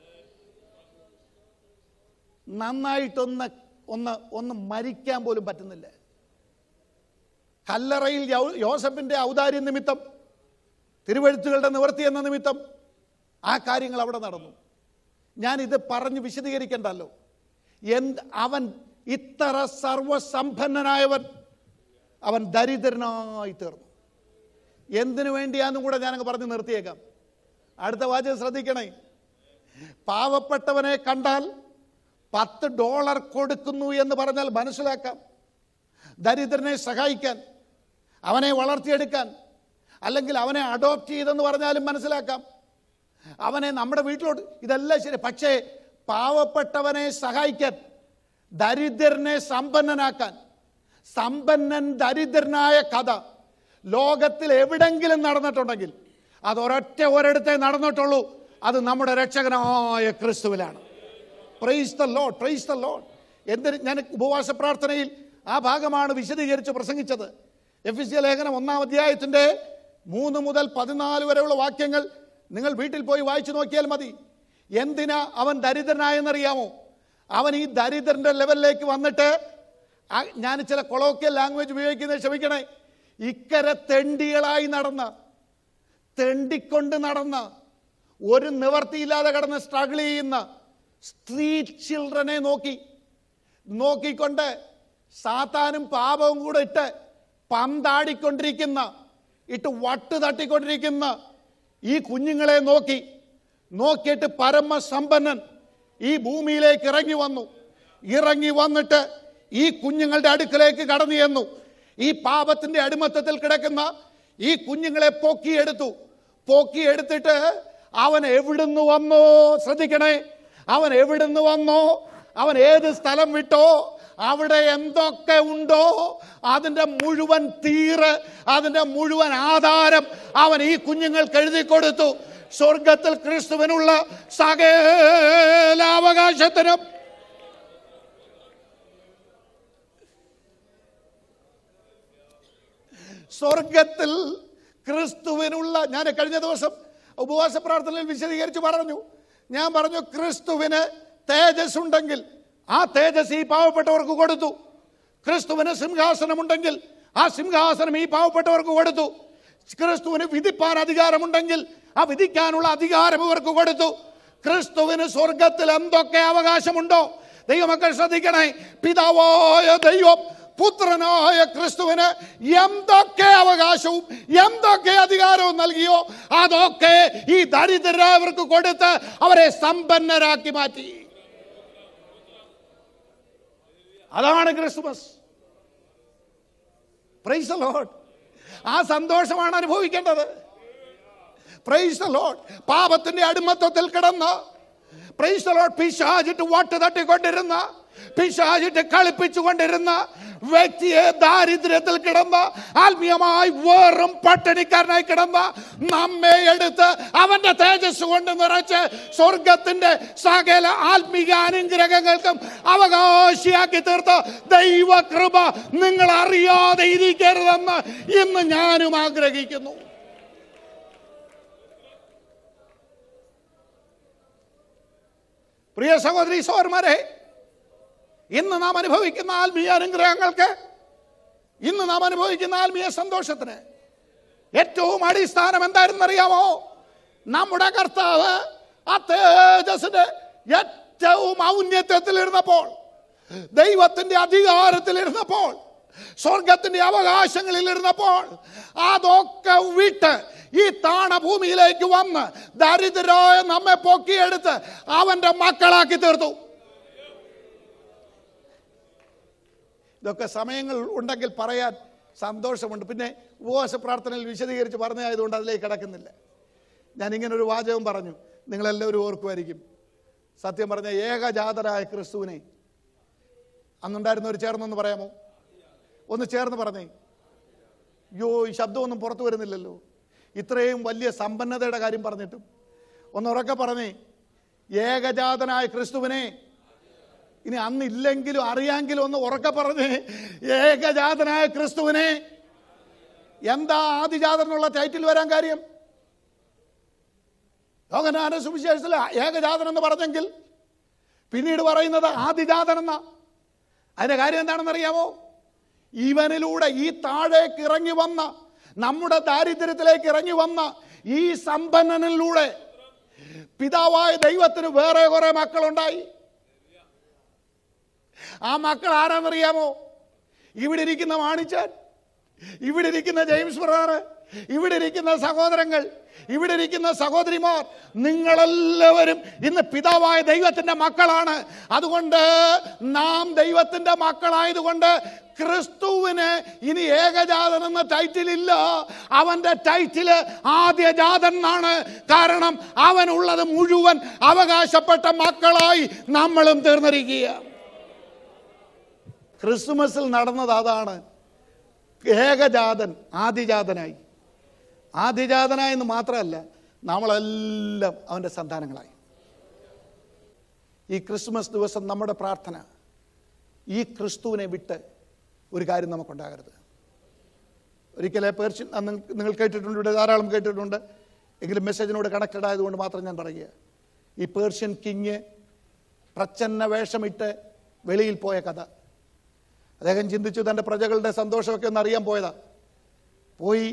നന്നായിട്ടൊന്ന് ഒന്ന് ഒന്ന് മരിക്കാൻ പോലും പറ്റുന്നില്ല കല്ലറയിൽ യൗ- യോസഫിന്റെ ഔദാര്യ നിമിത്തം തിരുവഴുത്തുകളുടെ നിവൃത്തി എന്ന നിമിത്തം ആ കാര്യങ്ങൾ അവിടെ നടന്നു ഞാൻ ഇത് പറഞ്ഞ് വിശദീകരിക്കണ്ടല്ലോ എന്ത് അവൻ ഇത്ര സർവസമ്പന്നനായവൻ അവൻ ദരിദ്രനായി തീർന്നു എന്തിനു വേണ്ടിയാന്നും കൂടെ ഞാനങ്ങ് പറഞ്ഞ് നിർത്തിയേക്കാം അടുത്ത വാചകം ശ്രദ്ധിക്കണേ പാവപ്പെട്ടവനെ കണ്ടാൽ പത്ത് ഡോളർ കൊടുക്കുന്നു എന്ന് പറഞ്ഞാൽ മനസ്സിലാക്കാം ദരിദ്രനെ സഹായിക്കാൻ അവനെ വളർത്തിയെടുക്കാൻ അല്ലെങ്കിൽ അവനെ അഡോപ്റ്റ് ചെയ്തെന്ന് പറഞ്ഞാലും മനസ്സിലാക്കാം അവനെ നമ്മുടെ വീട്ടിലോട്ട് ഇതെല്ലാം ശരി പക്ഷേ പാവപ്പെട്ടവനെ സഹായിക്കാൻ ദരിദ്രനെ സമ്പന്നനാക്കാൻ സമ്പന്നൻ ദരിദ്രനായ കഥ ലോകത്തിൽ എവിടെങ്കിലും നടന്നിട്ടുണ്ടെങ്കിൽ അത് ഒരൊറ്റ ഒരിടത്തെ നടന്നിട്ടുള്ളൂ അത് നമ്മുടെ രക്ഷകനായ ക്രിസ്തുവിലാണ് praise the Lord praise the Lord എന്തിന് ഞാൻ ഉപവാസ പ്രാർത്ഥനയിൽ ആ ഭാഗമാണ് വിശദീകരിച്ച് പ്രസംഗിച്ചത് എഫ് എസ് ലേഖനം ഒന്നാം അധ്യായത്തിൻ്റെ മൂന്ന് മുതൽ പതിനാല് വരെയുള്ള വാക്യങ്ങൾ നിങ്ങൾ വീട്ടിൽ പോയി വായിച്ചു നോക്കിയാൽ മതി എന്തിനാ അവൻ ദരിദ്രനായെന്നറിയാമോ അവൻ ഈ ദരിദ്രന്റെ ലെവലിലേക്ക് വന്നിട്ട് ആ- ഞാൻ ചില കൊളോക്കിയൽ ലാംഗ്വേജ് ഉപയോഗിക്കുന്നത് ക്ഷമിക്കണേ ഇക്കരെ തെണ്ടികളായി നടന്ന തെണ്ടിക്കൊണ്ട് നടന്ന ഒരു നിവർത്തിയില്ലാതെ കടന്ന് സ്ട്രഗിൾ ചെയ്യുന്ന സ്ട്രീറ്റ് ചിൽഡ്രനെ നോക്കി നോക്കിക്കൊണ്ട് സാത്താനും പാപവും കൂടെ ഇട്ട് പന്താടിക്കൊണ്ടിരിക്കുന്ന ഇട്ട് വട്ട് തട്ടിക്കൊണ്ടിരിക്കുന്ന ഈ കുഞ്ഞുങ്ങളെ നോക്കി നോക്കിയിട്ട് പരമസമ്പന്നൻ ഈ ഭൂമിയിലേക്ക് ഇറങ്ങി വന്നു ഇറങ്ങി വന്നിട്ട് ഈ കുഞ്ഞുങ്ങളുടെ അടുക്കലേക്ക് കടന്നു ചെന്നു ഈ പാപത്തിന്റെ അടിമത്തത്തിൽ കിടക്കുന്ന ഈ കുഞ്ഞുങ്ങളെ പൊക്കിയെടുത്തു പൊക്കിയെടുത്തിട്ട് അവൻ എവിടുന്ന് വന്നോ ശ്രദ്ധിക്കണേ അവൻ എവിടുന്ന് വന്നോ അവൻ ഏത് സ്ഥലം വിട്ടോ അവിടെ എന്തൊക്കെ ഉണ്ടോ അതിൻ്റെ മുഴുവൻ തീറ് അതിൻ്റെ മുഴുവൻ ആധാരം അവൻ ഈ കുഞ്ഞുങ്ങൾക്ക് എഴുതി കൊടുത്തു സ്വർഗത്തിൽ ക്രിസ്തുവിനുള്ള സകല അവകാശത്തിനും സ്വർഗത്തിൽ ക്രിസ്തുവിനുള്ള ഞാൻ കഴിഞ്ഞ ദിവസം ഉപവാസ പ്രാർത്ഥനയിൽ വിശദീകരിച്ച് പറഞ്ഞു ഞാൻ പറഞ്ഞു ക്രിസ്തുവിന് തേജസ് ഉണ്ടെങ്കിൽ ആ തേജസ് ഈ പാവപ്പെട്ടവർക്ക് കൊടുത്തു ക്രിസ്തുവിന് സിംഹാസനമുണ്ടെങ്കിൽ ആ സിംഹാസനം ഈ പാവപ്പെട്ടവർക്ക് കൊടുത്തു ക്രിസ്തുവിന് വിധിപ്പാൻ അധികാരമുണ്ടെങ്കിൽ ആ വിധിക്കാനുള്ള അധികാരം ഇവർക്ക് കൊടുത്തു ക്രിസ്തുവിന് സ്വർഗത്തിൽ എന്തൊക്കെ അവകാശമുണ്ടോ ദൈവമക്കൾ ശ്രദ്ധിക്കണേ പിതാവായ ദൈവം പുത്രനായ ക്രിസ്തുവിന് എന്തൊക്കെ അവകാശവും എന്തൊക്കെ അധികാരവും നൽകിയോ അതൊക്കെ ഈ ദരിദ്രരായവർക്ക് കൊടുത്ത് അവരെ സമ്പന്നരാക്കി മാറ്റി അതാണ് ക്രിസ്തുമസ് പ്രൈസ് ലോഡ് ആ സന്തോഷമാണ് അനുഭവിക്കേണ്ടത് പ്രൈസ് ലോഡ് പാപത്തിന്റെ അടിമത്വത്തിൽ കിടന്ന് പ്രൈസ് ലോഡ് പിശാചിട്ട് വട്ട് തട്ടിക്കൊണ്ടിരുന്ന പിശാചിട്ട് കളിപ്പിച്ചുകൊണ്ടിരുന്ന വ്യക്തിയെ ദാരിദ്ര്യത്തിൽ കിടന്ന ആത്മീയമായി വേറും പട്ടിണിക്കാരനായി കിടന്ന നമ്മെ എടുത്ത് അവന്റെ തേജസ് കൊണ്ട് നിറച്ച് സ്വർഗത്തിന്റെ സകല ആത്മീക അനുഗ്രഹങ്ങൾക്കും അവകാശിയാക്കി തീർത്ത ദൈവകൃപ നിങ്ങൾ അറിയാതെ ഇരിക്കരുതെന്ന് ഇന്ന് ഞാനും ആഗ്രഹിക്കുന്നു പ്രിയ സഹോദരി സഹോദരന്മാരെ ഇന്ന് നാം അനുഭവിക്കുന്ന ആത്മീയ അനുഗ്രഹങ്ങൾക്ക് ഇന്ന് നാം അനുഭവിക്കുന്ന ആത്മീയ സന്തോഷത്തിന് ഏറ്റവും അടിസ്ഥാനം എന്തായിരുന്നറിയാമോ നമ്മുടെ കർത്താവ് ആ തേജസ്സിന്റെ ഏറ്റവും ഔന്നത്യത്തിലിരുന്നപ്പോൾ ദൈവത്തിന്റെ അധികാരത്തിലിരുന്നപ്പോൾ സ്വർഗത്തിന്റെ അവകാശങ്ങളിൽ ഇരുന്നപ്പോൾ അതൊക്കെ വിട്ട് ഈ താണഭൂമിയിലേക്ക് വന്ന് ദരിദ്രരായ നമ്മെ പൊക്കിയെടുത്ത് അവന്റെ മക്കളാക്കി തീർത്തു ഇതൊക്കെ സമയങ്ങൾ ഉണ്ടെങ്കിൽ പറയാൻ സന്തോഷമുണ്ട് പിന്നെ ഉപവാസ പ്രാർത്ഥനയിൽ വിശദീകരിച്ച് പറഞ്ഞായതുകൊണ്ട് അതിലേക്ക് കിടക്കുന്നില്ല ഞാൻ ഇങ്ങനെ ഒരു വാചകം പറഞ്ഞു നിങ്ങളെല്ലാവരും ഓർക്കുമായിരിക്കും സത്യം പറഞ്ഞ ഏകജാതരായ ക്രിസ്തുവിനെ അന്നുണ്ടായിരുന്നവർ ചേർന്നൊന്ന് പറയാമോ ഒന്ന് ചേർന്ന് പറഞ്ഞേ യോ ഈ ശബ്ദമൊന്നും പുറത്തു വരുന്നില്ലല്ലോ ഇത്രയും വലിയ സമ്പന്നതയുടെ കാര്യം പറഞ്ഞിട്ടും ഒന്ന് ഉറക്കെ പറഞ്ഞേ ഏകജാതനായ ക്രിസ്തുവിനെ ഇനി അന്നില്ലെങ്കിലും അറിയാമെങ്കിലും ഒന്ന് ഉറക്കെ പറഞ്ഞേ ഏകജാതനായ ക്രിസ്തുവിനെ എന്താ ആദിജാതൻ എന്നുള്ള ടൈറ്റിൽ വരാൻ കാര്യം യോഗനാന സുവിശേഷത്തിൽ ഏകജാതൻ എന്ന് പറഞ്ഞെങ്കിൽ പിന്നീട് പറയുന്നത് ആദിജാതൻ എന്ന അതിന്റെ കാര്യം എന്താണെന്ന് അറിയാമോ ഇവനിലൂടെ ഈ താഴേക്ക് ഇറങ്ങി വന്ന നമ്മുടെ ദാരിദ്ര്യത്തിലേക്ക് ഇറങ്ങി വന്ന ഈ സമ്പന്നനിലൂടെ പിതാവായ ദൈവത്തിന് വേറെ കുറെ മക്കളുണ്ടായി ആ മക്കൾ ആരാന്നറിയാമോ ഇവിടെ ഇരിക്കുന്ന മാണിച്ചാൻ ഇവിടെ ഇരിക്കുന്ന ജെയിംസ് ബ്രദർ ഇവിടെ ഇരിക്കുന്ന സഹോദരങ്ങൾ ഇവിടെ ഇരിക്കുന്ന സഹോദരിമാർ നിങ്ങളെല്ലാവരും ഇന്ന് പിതാവായ ദൈവത്തിന്റെ മക്കളാണ് അതുകൊണ്ട് നാം ദൈവത്തിന്റെ മക്കളായതുകൊണ്ട് ക്രിസ്തുവിന് ഇനി ഏകജാതൻ എന്ന ടൈറ്റിൽ ഇല്ല അവന്റെ ടൈറ്റില് ആദ്യജാതൻ എന്നാണ് കാരണം അവനുള്ളത് മുഴുവൻ അവകാശപ്പെട്ട മക്കളായി നമ്മളും തീർന്നിരിക്കുക ക്രിസ്തുമസിൽ നടന്നത് അതാണ് ഏകജാതൻ ആദിജാതനായി ആദിജാതനായെന്ന് മാത്രമല്ല നമ്മളെല്ലാം അവൻ്റെ സന്താനങ്ങളായി ഈ ക്രിസ്മസ് ദിവസം നമ്മുടെ പ്രാർത്ഥന ഈ ക്രിസ്തുവിനെ വിട്ട് ഒരു കാര്യം നമുക്കുണ്ടാകരുത് ഒരിക്കലെ പേർഷ്യൻ അന്ന് നിങ്ങൾ കേട്ടിട്ടുണ്ട് ഇവിടെ ധാരാളം കേട്ടിട്ടുണ്ട് എങ്കിലും മെസ്സേജിനോട് കണക്റ്റഡ് ആയതുകൊണ്ട് മാത്രം ഞാൻ പറയുക ഈ പേർഷ്യൻ കിങ് പ്രച്ഛന്ന വേഷമിട്ട് വെളിയിൽ പോയ കഥ അദ്ദേഹം ചിന്തിച്ചു തൻ്റെ പ്രജകളുടെ സന്തോഷമൊക്കെ ഒന്ന് അറിയാൻ പോയതാ പോയി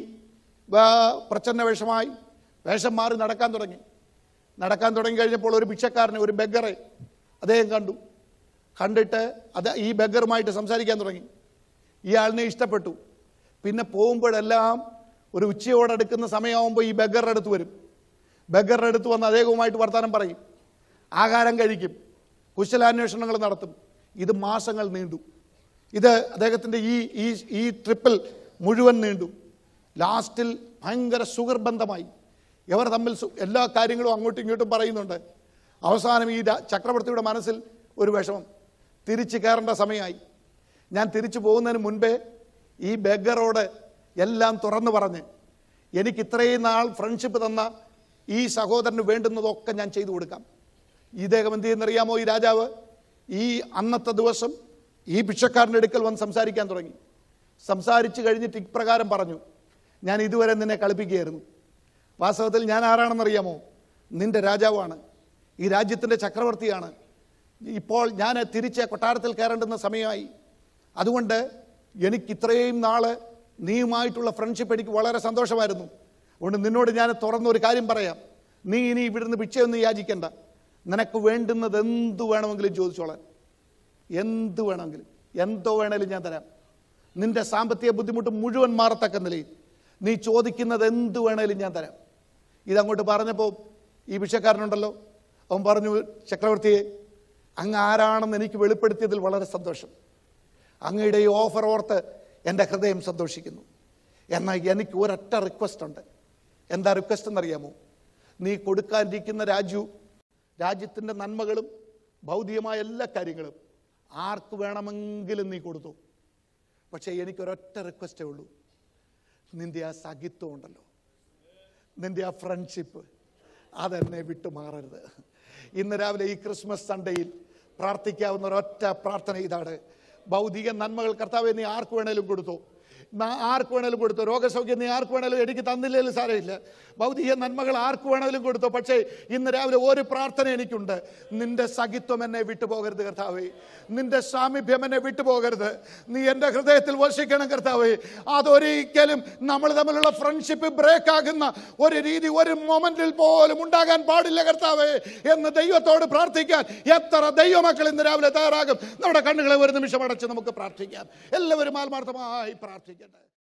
വാ- പ്രച്ഛന്ന വേഷമായി വേഷം മാറി നടക്കാൻ തുടങ്ങി നടക്കാൻ തുടങ്ങി കഴിഞ്ഞപ്പോൾ ഒരു ഭിക്ഷക്കാരനെ ഒരു ബെഗറെ അദ്ദേഹം കണ്ടു കണ്ടിട്ട് അത് ഈ ബെഗറുമായിട്ട് സംസാരിക്കാൻ തുടങ്ങി ഇയാളിനെ ഇഷ്ടപ്പെട്ടു പിന്നെ പോകുമ്പോഴെല്ലാം ഒരു ഉച്ചയോടടുക്കുന്ന സമയമാകുമ്പോൾ ഈ ബെഗറുടെ അടുത്ത് വരും ബെഗറുടെ അടുത്ത് വന്ന് അദ്ദേഹവുമായിട്ട് വർത്തമാനം പറയും ആഹാരം കഴിക്കും കുശലാന്വേഷണങ്ങൾ നടത്തും ഇത് മാസങ്ങൾ നീണ്ടു ഇത് അദ്ദേഹത്തിൻ്റെ ഈ ഈ ഈ ട്രിപ്പിൽ മുഴുവൻ നീണ്ടു ലാസ്റ്റിൽ ഭയങ്കര സുഗർബന്ധമായി ഇവർ തമ്മിൽ സു- എല്ലാ കാര്യങ്ങളും അങ്ങോട്ടും ഇങ്ങോട്ടും പറയുന്നുണ്ട് അവസാനം ഈ രാ- ചക്രവർത്തിയുടെ മനസ്സിൽ ഒരു വിഷമം തിരിച്ചു കയറേണ്ട സമയമായി ഞാൻ തിരിച്ചു പോകുന്നതിന് മുൻപേ ഈ ബെഗറോട് എല്ലാം തുറന്നു പറഞ്ഞ് എനിക്ക് ഇത്രയും നാൾ ഫ്രണ്ട്ഷിപ്പ് തന്ന ഈ സഹോദരന് വേണ്ടുന്നതൊക്കെ ഞാൻ ചെയ്തു കൊടുക്കാം ഇദ്ദേഹം എന്ത് ചെയ്യുന്നറിയാമോ ഈ രാജാവ് ഈ അന്നത്തെ ദിവസം ഈ ഭിക്ഷക്കാരൻ്റെ അടുക്കൽ വന്ന് സംസാരിക്കാൻ തുടങ്ങി സംസാരിച്ച് കഴിഞ്ഞിട്ട് ഇപ്രകാരം പറഞ്ഞു ഞാൻ ഇതുവരെ നിന്നെ കളിപ്പിക്കുകയായിരുന്നു വാസ്തവത്തിൽ ഞാൻ ആരാണെന്നറിയാമോ നിന്റെ രാജാവാണ് ഈ രാജ്യത്തിൻ്റെ ചക്രവർത്തിയാണ് ഇപ്പോൾ ഞാൻ തിരിച്ച് കൊട്ടാരത്തിൽ കയറേണ്ടുന്ന സമയമായി അതുകൊണ്ട് എനിക്ക് ഇത്രയും നാള് നീയുമായിട്ടുള്ള ഫ്രണ്ട്ഷിപ്പ് എനിക്ക് വളരെ സന്തോഷമായിരുന്നു അതുകൊണ്ട് നിന്നോട് ഞാൻ തുറന്നൊരു കാര്യം പറയാം നീ ഇനി ഇവിടുന്ന് ഭിക്ഷയൊന്നും യാചിക്കണ്ട നിനക്ക് വേണ്ടുന്നത് എന്ത് വേണമെങ്കിലും ചോദിച്ചോളാൻ എന്ത് വേണമെങ്കിലും എന്തോ വേണേലും ഞാൻ തരാം നിന്റെ സാമ്പത്തിക ബുദ്ധിമുട്ട് മുഴുവൻ മാറത്തക്ക നിലയിൽ നീ ചോദിക്കുന്നത് എന്ത് വേണേലും ഞാൻ തരാം ഇതങ്ങോട്ട് പറഞ്ഞപ്പോൾ ഈ ഭിക്ഷക്കാരനുണ്ടല്ലോ അവൻ പറഞ്ഞു ചക്രവർത്തിയെ അങ്ങ് ആരാണെന്ന് എനിക്ക് വെളിപ്പെടുത്തിയതിൽ വളരെ സന്തോഷം അങ്ങയുടെ ഈ ഓഫർ ഓർത്ത് എൻ്റെ ഹൃദയം സന്തോഷിക്കുന്നു എന്നാൽ എനിക്ക് ഒരൊറ്റ റിക്വസ്റ്റ് ഉണ്ട് എന്താ റിക്വസ്റ്റ് എന്നറിയാമോ നീ കൊടുക്കാനിരിക്കുന്ന രാജു രാജ്യത്തിൻ്റെ നന്മകളും ഭൗതികമായ എല്ലാ കാര്യങ്ങളും ആർക്ക് വേണമെങ്കിലും നീ കൊടുത്തു പക്ഷേ എനിക്കൊരൊറ്റ റിക്വസ്റ്റേ ഉള്ളൂ നിന്റെ ആ സഖിത്വം ഉണ്ടല്ലോ നിന്റെ ആ ഫ്രണ്ട്ഷിപ്പ് അതെന്നെ വിട്ടുമാറരുത് ഇന്ന് രാവിലെ ഈ ക്രിസ്മസ് സൺഡേയിൽ പ്രാർത്ഥിക്കാവുന്ന ഒരൊറ്റ പ്രാർത്ഥന ഇതാണ് ഭൗതിക നന്മകൾ കർത്താവെ നീ ആർക്ക് വേണേലും കൊടുത്തു നാ- ആർക്ക് വേണേലും കൊടുത്തു രോഗസൗഖ്യം നീ ആർക്ക് വേണേലും എനിക്ക് തന്നില്ലേലും സാരമില്ല ഭൗതിക നന്മകൾ ആർക്ക് വേണേലും കൊടുത്തു പക്ഷേ ഇന്ന് രാവിലെ ഒരു പ്രാർത്ഥന എനിക്കുണ്ട് നിന്റെ സഖിത്വം എന്നെ വിട്ടുപോകരുത് കർത്താവേ നിന്റെ സാമീപ്യം എന്നെ വിട്ടുപോകരുത് നീ എൻ്റെ ഹൃദയത്തിൽ വസിക്കണം കർത്താവേ അതൊരിക്കലും നമ്മൾ തമ്മിലുള്ള ഫ്രണ്ട്ഷിപ്പ് ബ്രേക്ക് ആകുന്ന ഒരു രീതി ഒരു മൊമെന്റിൽ പോലും ഉണ്ടാകാൻ പാടില്ല കർത്താവേ എന്ന് ദൈവത്തോട് പ്രാർത്ഥിക്കാൻ എത്ര ദൈവമക്കൾ ഇന്ന് രാവിലെ തയ്യാറാകും നമ്മുടെ കണ്ണുകളെ ഒരു നിമിഷം അടച്ച് നമുക്ക് പ്രാർത്ഥിക്കാം എല്ലാവരും ആത്മാർത്ഥമായി പ്രാർത്ഥിക്കട്ടെ